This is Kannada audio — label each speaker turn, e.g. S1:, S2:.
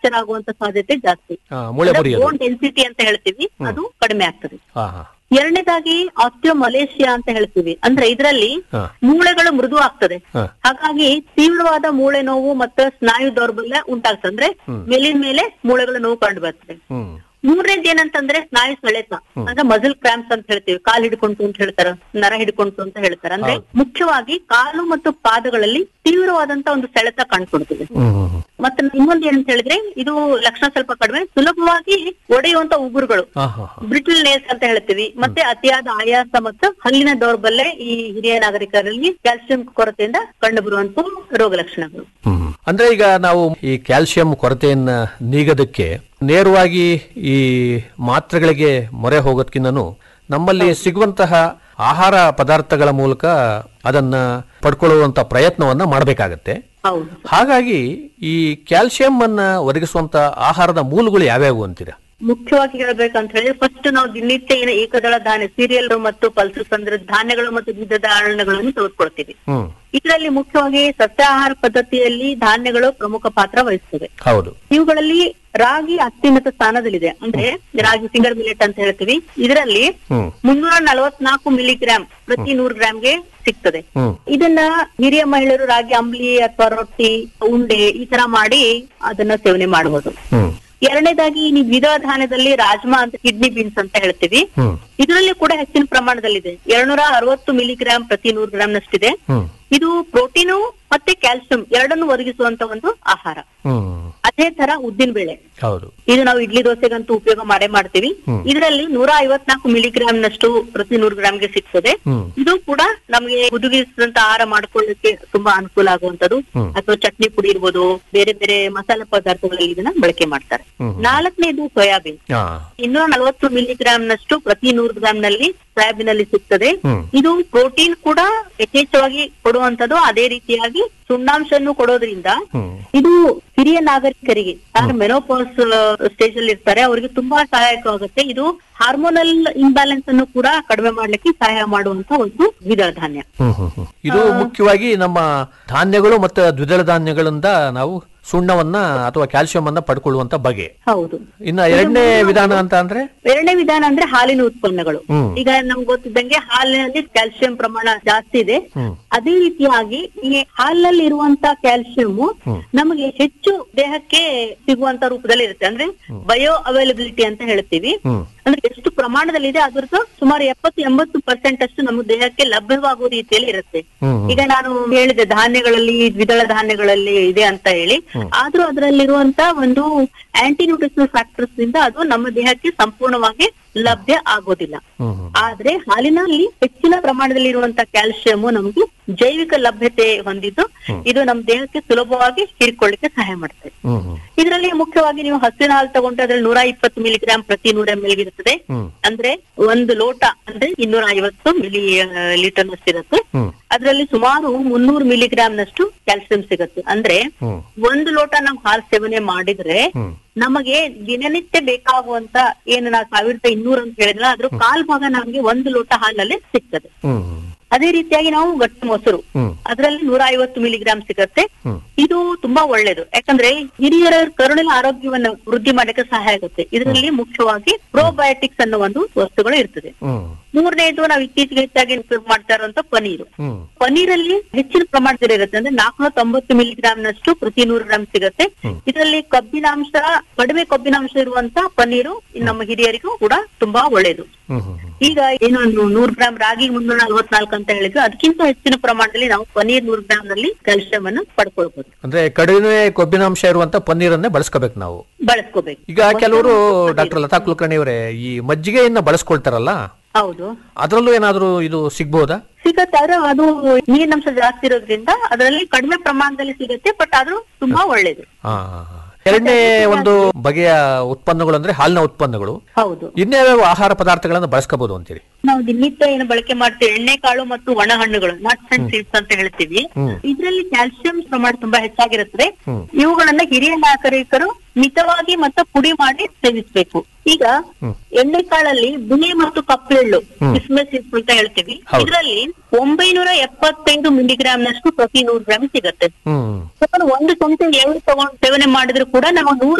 S1: ಫ್ರಾಕ್ಚರ್ ಆಗುವಂತ ಸಾಧ್ಯತೆ ಜಾಸ್ತಿ
S2: ಆ, ಮೂಳೆ ಮುರಿಯೋದು
S1: ಬೋನ್ ಡೆನ್ಸಿಟಿ ಅಂತ ಹೇಳ್ತೀವಿ ಅದು ಕಡಿಮೆ ಆಗ್ತದೆ
S2: ಹಾ ಹಾ
S1: ಎರಡನೇದಾಗಿ ಆಸ್ಟಿಯೋಮಲೇಷಿಯಾ ಅಂತ ಹೇಳ್ತೀವಿ ಅಂದ್ರೆ ಇದರಲ್ಲಿ
S2: ಹಾ.
S1: ಮೂಳೆಗಳು ಮೃದು ಆಗ್ತದೆ
S2: ಹಾ.
S1: ಹಾಗಾಗಿ ತೀವ್ರವಾದ ಮೂಳೆ ನೋವು ಮತ್ತು ಸ್ನಾಯು ದೌರ್ಬಲ್ಯ ಉಂಟಾಗ್ತದೆ ಅಂದ್ರೆ ಮೇಲಿನ ಮೇಲೆ ಮೂಳೆಗಳ ನೋವು ಕಂಡು ಬರ್ತದೆ
S2: ಹ್ಮ್
S1: ಮೂರನೇದು ಏನಂತಂದ್ರೆ ಸ್ನಾಯು ಸೆಳೆತ ಅಂದ್ರೆ ಮಸಲ್ ಕ್ರಾಂಪ್ಸ್ ಅಂತ ಹೇಳ್ತೀವಿ ಕಾಲ್ ಹಿಡ್ಕೊಂತು ಅಂತ ಹೇಳ್ತಾರ ನರ ಹಿಡ್ಕೊಂತು ಅಂತ ಹೇಳ್ತಾರೆ ಅಂದ್ರೆ ಮುಖ್ಯವಾಗಿ ಕಾಲು ಮತ್ತು ಪಾದಗಳಲ್ಲಿ ತೀವ್ರವಾದಂತ ಒಂದು ಸೆಳೆತ ಕಾಣ್ಕೊಡ್ತದೆ
S2: ಹ್ಮ್ ಹ್ಮ್ ಹ್ಮ್.
S1: ಮತ್ತೆ ಇನ್ನೊಂದು ಏನಂತ ಹೇಳಿದ್ರೆ ಇದು ಲಕ್ಷಣ ಸ್ವಲ್ಪ ಕಡಿಮೆ ಸುಲಭವಾಗಿ ಒಡೆಯುವಂತ ಉಗುರುಗಳು
S2: ಹಾ ಹಾ ಹಾ.
S1: ಬ್ರಿಟಲ್ ನೇಲ್ಸ್ ಅಂತ ಹೇಳ್ತೀವಿ ಮತ್ತೆ ಅತಿಯಾದ ಆಯಾಸ ಮತ್ತು ಹಲ್ಲಿನ ದೌರ್ಬಲ್ಯ ಈ ಹಿರಿಯ ನಾಗರಿಕರಲ್ಲಿ ಕ್ಯಾಲ್ಸಿಯಂ ಕೊರತೆಯಿಂದ ಕಂಡು ಬರುವಂತ ರೋಗ ಲಕ್ಷಣಗಳು
S2: ಹ್ಮ್. ಅಂದ್ರೆ ಈಗ ನಾವು ಈ ಕ್ಯಾಲ್ಸಿಯಂ ಕೊರತೆಯನ್ನ ನೀಗೋದಕ್ಕೆ ನೇರವಾಗಿ ಈ ಮಾತ್ರೆಗಳಿಗೆ ಮೊರೆ ಹೋಗೋದ್ಕಿಂತನೂ ನಮ್ಮಲ್ಲಿ ಸಿಗುವಂತಹ ಆಹಾರ ಪದಾರ್ಥಗಳ ಮೂಲಕ ಅದನ್ನ ಪಡ್ಕೊಳ್ಳುವಂತ ಪ್ರಯತ್ನವನ್ನ ಮಾಡಬೇಕಾಗತ್ತೆ
S1: ಹೌದು
S2: ಹಾಗಾಗಿ ಈ ಕ್ಯಾಲ್ಸಿಯಂ ಅನ್ನ ಒದಗಿಸುವಂತ ಆಹಾರದ ಮೂಲಗಳು ಯಾವ್ಯಾವು ಅಂತೀರಾ
S1: ಮುಖ್ಯವಾಗಿ ಹೇಳ್ಬೇಕಂತ ಹೇಳಿದ್ರೆ ಫಸ್ಟ್ ನಾವು ದಿನನಿತ್ಯ ಏನು ಏಕದಳ ಧಾನ್ಯ ಸೀರಿಯಲ್ ಮತ್ತು ಪಲ್ಸಸ್ ಅಂದ್ರೆ ಧಾನ್ಯಗಳು ಮತ್ತು ದ್ವಿದಳ ಧಾನ್ಯಗಳನ್ನು ತೆಗೆದುಕೊಳ್ತೀವಿ
S2: ಹ್ಮ್
S1: ಇದರಲ್ಲಿ ಮುಖ್ಯವಾಗಿ ಸಸ್ಯಾಹಾರ ಪದ್ಧತಿಯಲ್ಲಿ ಧಾನ್ಯಗಳು ಪ್ರಮುಖ ಪಾತ್ರ ವಹಿಸ್ತವೆ
S2: ಹೌದು
S1: ಇವುಗಳಲ್ಲಿ ರಾಗಿ ಅತ್ಯುನ್ನತ ಸ್ಥಾನದಲ್ಲಿದೆ ಅಂದ್ರೆ ರಾಗಿ ಫಿಂಗರ್ ಮಿಲೆಟ್ ಅಂತ ಹೇಳ್ತೀವಿ ಇದರಲ್ಲಿ
S2: ಹ್ಮ್
S1: ಮುನ್ನೂರ ನಲವತ್ನಾಲ್ಕು ಮಿಲಿಗ್ರಾಮ್ ಪ್ರತಿ ನೂರು ಗ್ರಾಮ್ಗೆ ಸಿಗ್ತದೆ
S2: ಹ್ಮ್
S1: ಇದನ್ನ ಹಿರಿಯ ಮಹಿಳೆಯರು ರಾಗಿ ಅಂಬ್ಲಿ ಅಥವಾ ರೊಟ್ಟಿ ಉಂಡೆ ಈ ತರ ಮಾಡಿ ಅದನ್ನ ಸೇವನೆ ಮಾಡಬಹುದು
S2: ಹ್ಮ್
S1: ಎರಡನೇದಾಗಿ ನೀವು ದ್ವಿದಳ ಧಾನ್ಯದಲ್ಲಿ ರಾಜ್ಮಾ ಅಂತ ಕಿಡ್ನಿ ಬೀನ್ಸ್ ಅಂತ ಹೇಳ್ತೀವಿ
S2: ಹ್ಮ್
S1: ಇದರಲ್ಲಿ ಕೂಡ ಹೆಚ್ಚಿನ ಪ್ರಮಾಣದಲ್ಲಿದೆ ಎರಡ್ನೂರ ಅರವತ್ತು ಮಿಲಿಗ್ರಾಮ್ ಪ್ರತಿ ನೂರು ಗ್ರಾಮ್ ನಷ್ಟಿದೆ
S2: ಹ್ಮ್
S1: ಇದು ಪ್ರೋಟೀನು ಮತ್ತೆ ಕ್ಯಾಲ್ಸಿಯಂ ಎರಡನ್ನು ಒದಗಿಸುವಂತ ಒಂದು ಆಹಾರ
S2: ಹ್ಮ್
S1: ಅದೇ ತರ ಉದ್ದಿನ ಬೇಳೆ
S2: ಹೌದು
S1: ಇದು ನಾವು ಇಡ್ಲಿ ದೋಸೆಗಂತೂ ಉಪಯೋಗ ಮಾಡೇ ಮಾಡ್ತೀವಿ ಇದರಲ್ಲಿ ನೂರ ಐವತ್ನಾಲ್ಕು ಮಿಲಿಗ್ರಾಮ್ ನಷ್ಟು ಪ್ರತಿ ನೂರು ಗ್ರಾಮ್ಗೆ ಸಿಗ್ತದೆ
S2: ಹ್ಮ್
S1: ಇದು ಕೂಡ ನಮಗೆ ಹುದುಗಿಸಿದಂತ ಆಹಾರ ಮಾಡ್ಕೊಳ್ಳಿಕ್ಕೆ ತುಂಬಾ ಅನುಕೂಲ ಆಗುವಂತದ್ದು
S2: ಹ್ಮ್.
S1: ಅಥವಾ ಚಟ್ನಿ ಪುಡಿ ಇರ್ಬೋದು ಬೇರೆ ಬೇರೆ ಮಸಾಲೆ ಪದಾರ್ಥಗಳಲ್ಲಿ ಇದನ್ನ ಬಳಕೆ ಮಾಡ್ತಾರೆ
S2: ಹ್ಮ್.
S1: ನಾಲ್ಕನೇದು ಸೋಯಾಬೀನ್
S2: ಹಾ
S1: ಇನ್ನೂರ ನಲವತ್ತು ಮಿಲಿಗ್ರಾಮ್ ನಷ್ಟು ಪ್ರತಿ ನೂರು ಗ್ರಾಮ್ ನಲ್ಲಿ ಸೋಯಾಬೀನ್ ಅಲ್ಲಿ ಸಿಗ್ತದೆ
S2: ಹ್ಮ್.
S1: ಇದು ಪ್ರೋಟೀನ್ ಕೂಡ ಯಥೇಚ್ಛವಾಗಿ ಕೊಡುವಂತದ್ದು ಅದೇ ರೀತಿಯಾಗಿ ಸುಣ್ಣಾಂಶವನ್ನು ಕೊಡೋದ್ರಿಂದ
S2: ಹ್ಮ್
S1: ಇದು ಹಿರಿಯ ನಾಗರಿಕರಿಗೆ ಯಾರು ಮೆನೋಪಾಸ್ ಸ್ಟೇಜ್ ಅಲ್ಲಿ ಇರ್ತಾರೆ ಅವರಿಗೆ ತುಂಬಾ ಸಹಾಯಕವಾಗುತ್ತೆ ಇದು ಹಾರ್ಮೋನಲ್ ಇಂಬ್ಯಾಲೆನ್ಸ್ ಅನ್ನು ಕೂಡ ಕಡಿಮೆ ಮಾಡ್ಲಿಕ್ಕೆ ಸಹಾಯ ಮಾಡುವಂತ ಒಂದು ದ್ವಿದಳ ಧಾನ್ಯ
S2: ಹ್ಮ್ ಹ್ಮ್ ಹ್ಮ್. ಇದು ಮುಖ್ಯವಾಗಿ ನಮ್ಮ ಧಾನ್ಯಗಳು ಮತ್ತು ದ್ವಿದಳ ಧಾನ್ಯಗಳಿಂದ ನಾವು ಸುಣ್ಣವನ್ನ ಅಥವಾ ಕ್ಯಾಲ್ಸಿಯಂ ಅನ್ನ ಪಡ್ಕೊಳ್ಳುವಂತ ಬಗೆ
S1: ಹೌದು
S2: ಇನ್ನ ಎರಡನೇ ವಿಧಾನ ಅಂತ ಅಂದ್ರೆ
S1: ಎರಡನೇ ವಿಧಾನ ಅಂದ್ರೆ ಹಾಲಿನ ಉತ್ಪನ್ನಗಳು
S2: ಹ್ಮ್.
S1: ಈಗ ನಮ್ಗೆ ಗೊತ್ತಿದ್ದಂಗೆ ಹಾಲಿನಲ್ಲಿ ಕ್ಯಾಲ್ಸಿಯಂ ಪ್ರಮಾಣ ಜಾಸ್ತಿ ಇದೆ
S2: ಹ್ಮ್
S1: ಅದೇ ರೀತಿಯಾಗಿ ಈ ಹಾಲಿನಲ್ಲಿ ಇರುವಂತ ಕ್ಯಾಲ್ಸಿಯಂ ನಮಗೆ ಹೆಚ್ಚು ದೇಹಕ್ಕೆ ಸಿಗುವಂತ ರೂಪದಲ್ಲಿ ಇರುತ್ತೆ ಅಂದ್ರೆ ಬಯೋ ಅವೈಲಬಿಲಿಟಿ ಅಂತ ಹೇಳ್ತೀವಿ
S2: ಹ್ಮ್
S1: ಅಂದ್ರೆ ಎಷ್ಟು ಪ್ರಮಾಣದಲ್ಲಿದೆ ಅದ್ರದ್ದು ಸುಮಾರು ಎಪ್ಪತ್ತು ಎಂಬತ್ತು ಪರ್ಸೆಂಟ್ ಅಷ್ಟು ನಮ್ಮ ದೇಹಕ್ಕೆ ಲಭ್ಯವಾಗುವ ರೀತಿಯಲ್ಲಿ ಇರುತ್ತೆ
S2: ಹ್ಮ್
S1: ಈಗ ನಾನು ಹೇಳಿದೆ ಧಾನ್ಯಗಳಲ್ಲಿ ದ್ವಿದಳ ಧಾನ್ಯಗಳಲ್ಲಿ ಇದೆ ಅಂತ ಹೇಳಿ ಆದ್ರೂ ಅದರಲ್ಲಿರುವಂತ ಒಂದು ಆಂಟಿ ನ್ಯೂಟ್ರಿಷನಲ್ ಫ್ಯಾಕ್ಟರ್ಸ್ ನಿಂದ ಅದು ನಮ್ಮ ದೇಹಕ್ಕೆ ಸಂಪೂರ್ಣವಾಗಿ ಲಭ್ಯ ಆಗೋದಿಲ್ಲ
S2: ಹ್ಮ್ ಹ್ಮ್
S1: ಆದ್ರೆ ಹಾಲಿನಲ್ಲಿ ಹೆಚ್ಚಿನ ಪ್ರಮಾಣದಲ್ಲಿ ಇರುವಂತ ಕ್ಯಾಲ್ಸಿಯಂ ನಮಗೆ ಜೈವಿಕ ಲಭ್ಯತೆ ಹೊಂದಿದ್ದು ಇದು ನಮ್ಮ ದೇಹಕ್ಕೆ ಸುಲಭವಾಗಿ ಹೀರಿಕೊಳ್ಳಿಕ್ಕೆ ಸಹಾಯ ಮಾಡುತ್ತೆ
S2: ಹ್ಮ್ ಹ್ಮ್
S1: ಇದರಲ್ಲಿ ಮುಖ್ಯವಾಗಿ ನೀವು ಹಸುವಿನ ಹಾಲು ತಗೊಂಡ್ರೆ ಅದ್ರಲ್ಲಿ ನೂರ ಇಪ್ಪತ್ತು ಮಿಲಿಗ್ರಾಮ್ ಪ್ರತಿ ನೂರ ಎಂ ಎಲ್ ಇರುತ್ತದೆ
S2: ಹ್ಮ್
S1: ಅಂದ್ರೆ ಒಂದು ಲೋಟ ಅಂದ್ರೆ ಇನ್ನೂರ ಐವತ್ತು ಮಿಲಿ ಲೀಟರ್ ನಷ್ಟು ಇರುತ್ತೆ
S2: ಹ್ಮ್
S1: ಅದರಲ್ಲಿ ಸುಮಾರು ಮುನ್ನೂರು ಮಿಲಿಗ್ರಾಮ್ ನಷ್ಟು ಕ್ಯಾಲ್ಸಿಯಂ ಸಿಗುತ್ತೆ ಅಂದ್ರೆ
S2: ಹ್ಮ್
S1: ಒಂದು ಲೋಟ ನಾವು ಹಾಲು ಸೇವನೆ ಮಾಡಿದ್ರೆ
S2: ಹ್ಮ್
S1: ನಮಗೆ ದಿನನಿತ್ಯ ಬೇಕಾಗುವಂತ ಏನು ನಾವು ಸಾವಿರದ ಇನ್ನೂರು ಅಂತ ಹೇಳಿದ್ರೆ ಅದ್ರ ಕಾಲ್ ಭಾಗ ನಮಗೆ ಒಂದು ಲೋಟ ಹಾಲಲ್ಲಿ ಸಿಗ್ತದೆ
S2: ಹ್ಮ್
S1: ಅದೇ ರೀತಿಯಾಗಿ ನಾವು ಗಟ್ಟಿ ಮೊಸರು
S2: ಹ್ಮ್
S1: ಅದರಲ್ಲಿ ನೂರ ಐವತ್ತು ಮಿಲಿಗ್ರಾಮ್ ಸಿಗುತ್ತೆ
S2: ಹ್ಮ್
S1: ಇದು ತುಂಬಾ ಒಳ್ಳೇದು ಯಾಕಂದ್ರೆ ಹಿರಿಯರ ಕರುಳಿನ ಆರೋಗ್ಯವನ್ನ ವೃದ್ಧಿ ಮಾಡಕ್ಕೆ ಸಹಾಯ ಆಗುತ್ತೆ ಇದರಲ್ಲಿ ಮುಖ್ಯವಾಗಿ ಪ್ರೋಬಯೋಟಿಕ್ಸ್ ಅನ್ನೋ ಒಂದು ವಸ್ತುಗಳು ಇರ್ತದೆ
S2: ಹ್ಮ್
S1: ಮೂರನೇದು ನಾವು ಇತ್ತೀಚೆಗೆ ಹೆಚ್ಚಾಗಿ ಉಪಯೋಗ ಮಾಡ್ತಾ ಇರುವಂತ ಪನೀರು
S2: ಹ್ಮ್
S1: ಪನೀರಲ್ಲಿ ಹೆಚ್ಚಿನ ಪ್ರಮಾಣದಲ್ಲಿ ಇರುತ್ತೆ ಅಂದ್ರೆ ನಾಲ್ಕುನೂರ ತೊಂಬತ್ತು ಮಿಲಿಗ್ರಾಮ್ ನಷ್ಟು ಪ್ರತಿ ನೂರು ಗ್ರಾಮ್ ಸಿಗುತ್ತೆ ಇದರಲ್ಲಿ ಕಬ್ಬಿನಾಂಶ ಕಡಿಮೆ ಕಬ್ಬಿನಾಂಶ ಇರುವಂತ ಪನೀರು ನಮ್ಮ ಹಿರಿಯರಿಗೂ ಕೂಡ ತುಂಬಾ ಒಳ್ಳೇದು
S2: ಹ್ಮ್ ಹ್ಮ್ ಹ್ಮ್
S1: ಈಗ ಏನು ಒಂದು ನೂರು ಗ್ರಾಮ್ ರಾಗಿ ಮುನ್ನೂರ ನಲ್ವತ್ನಾಲ್ಕು ಅಂತ ಹೇಳಿದ್ರು ಅದಕ್ಕಿಂತ ಹೆಚ್ಚಿನ ಪ್ರಮಾಣದಲ್ಲಿ ನಾವು ಪನೀರ್ ನೂರು ಗ್ರಾಮ್ ನಲ್ಲಿ ಕ್ಯಾಲ್ಸಿಯಂ ಅನ್ನು ಪಡ್ಕೊಳ್ಬಹುದು
S2: ಅಂದ್ರೆ ಕಡಿಮೆ ಕೊಬ್ಬಿನಾಂಶ ಇರುವಂತ ಪನ್ನೀರನ್ನೇ ಬಳಸ್ಕೋಬೇಕು ನಾವು
S1: ಬಳಸ್ಕೋಬೇಕು
S2: ಈಗ ಕೆಲವರು ಡಾಕ್ಟರ್ ಲತಾ ಕುಲಕರ್ಣಿ ಅವರೇ ಈ ಮಜ್ಜಿಗೆಯನ್ನ ಬಳಸ್ಕೊಳ್ತಾರಲ್ಲ
S1: ಹೌದು
S2: ಅದರಲ್ಲೂ ಏನಾದ್ರೂ ಇದು ಸಿಗ್ಬೋದಾ
S1: ಸಿಗತ್ತೆ ಆದ್ರೆ ಅದು ನೀರಿನಂಶ ಜಾಸ್ತಿ ಇರೋದ್ರಿಂದ ಅದರಲ್ಲಿ ಕಡಿಮೆ ಪ್ರಮಾಣದಲ್ಲಿ ಸಿಗುತ್ತೆ ಬಟ್ ಆದ್ರೂ ತುಂಬಾ ಒಳ್ಳೇದು
S2: ಹಾ ಎರಡನೇ ಒಂದು ಬಗೆಯ ಉತ್ಪನ್ನಗಳು ಅಂದ್ರೆ ಹಾಲಿನ ಉತ್ಪನ್ನಗಳು
S1: ಹೌದು
S2: ಇನ್ಯಾವ್ಯಾವ ಆಹಾರ ಪದಾರ್ಥಗಳನ್ನ ಬಳಸ್ಕೋಬಹುದು ಅಂತೀರಿ
S1: ನಾವು ದಿನನಿತ್ಯ ಏನು ಬಳಕೆ ಮಾಡ್ತೀವಿ ಎಣ್ಣೆ ಕಾಳು ಮತ್ತು ಒಣ ಹಣ್ಣುಗಳು ನಟ್ಸ್ ಅಂಡ್ ಸೀಡ್ಸ್ ಅಂತ ಹೇಳ್ತೀವಿ
S2: ಹ್ಮ್.
S1: ಇದರಲ್ಲಿ ಕ್ಯಾಲ್ಸಿಯಂ ಪ್ರಮಾಣ ತುಂಬಾ ಹೆಚ್ಚಾಗಿರುತ್ತದೆ
S2: ಹ್ಮ್.
S1: ಇವುಗಳನ್ನ ಹಿರಿಯ ನಾಗರಿಕರು ಮಿತವಾಗಿ ಮತ್ತು ಪುಡಿ ಮಾಡಿ ಸೇವಿಸಬೇಕು ಈಗ ಎಣ್ಣೆ ಕಾಳಲ್ಲಿ ಬಿಳಿ ಮತ್ತು ಕಪ್ಪು ಎಳ್ಳು ಕಿಸ್ಮಿಸ್ ಸೀಡ್ಸ್ ಅಂತ ಹೇಳ್ತೀವಿ
S2: ಹೌದು.
S1: ಇದರಲ್ಲಿ ಒಂಬೈನೂರ ಎಪ್ಪತ್ತೈದು ಮಿಲಿಗ್ರಾಮ್ ನಷ್ಟು ಪ್ರತಿ ನೂರು ಗ್ರಾಮ್ ಸಿಗತ್ತೆ
S2: ಹ್ಮ್
S1: ಸುಮಾರು ಒಂದು ಚಮಚ ಎಳ್ಳು ತಗೊಂಡು ಸೇವನೆ ಮಾಡಿದ್ರು ಕೂಡ ನಾವು ನೂರು